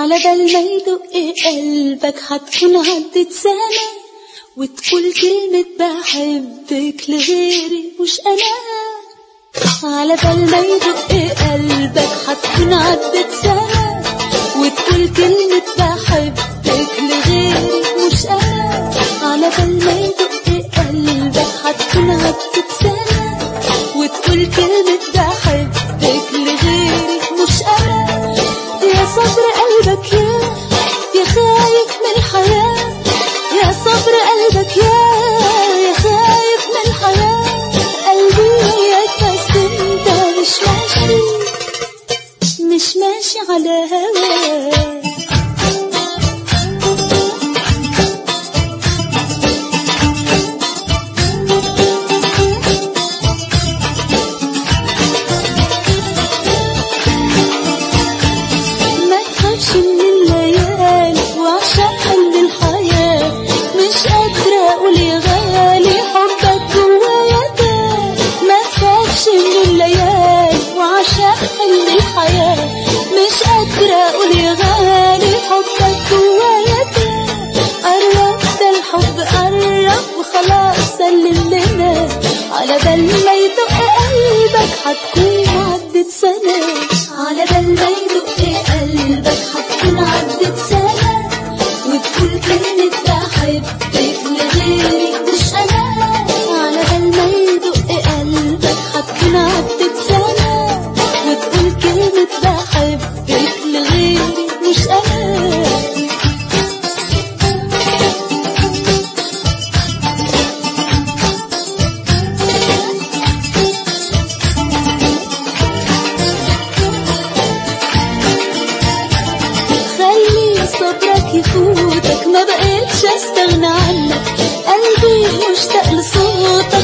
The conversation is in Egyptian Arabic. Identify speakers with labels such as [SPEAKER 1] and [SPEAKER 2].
[SPEAKER 1] على بال ما يدق قلبك هتكون عدت سنة وتقول كلمة بحبك لغيري مش أنا على بال ما يدق قلبك هتكون عدت سنة وتقول كلمة بحبك لغيري مش أنا على بال ما يدق قلبك هتكون عدت سنة وتقول كلمة بحبك لغيري مش أنا يا صبر قلبك يا يا خايف من الحياة يا صبر قلبك يا يا خايف من الحياة قلبي وياك بس انت مش ماشي مش ماشي على هواك ما تخافش من الليالي وعشان حل الحياة مش قادرة أقول يا غالي حبك جوايا تاه ما تخافش من الليالي وعشان حل الحياة مش قادرة أقول يا غالي حبك جوايا تاه قربت الحب قرب وخلاص سلم لنا على بال ما يدق قلبك هتكون عدت سنة على بال ما يدق قلبك هتكون عدت سنة وتقول كلمة بحبك لغيري مش أنا على بال ما يدق قلبك هتكون عدت سنة وتقول كلمة بحبك لغيري مش أنا خلي صبرك يفوتك ما بقيتش استغنى عنك قلبي مشتاق لصوتك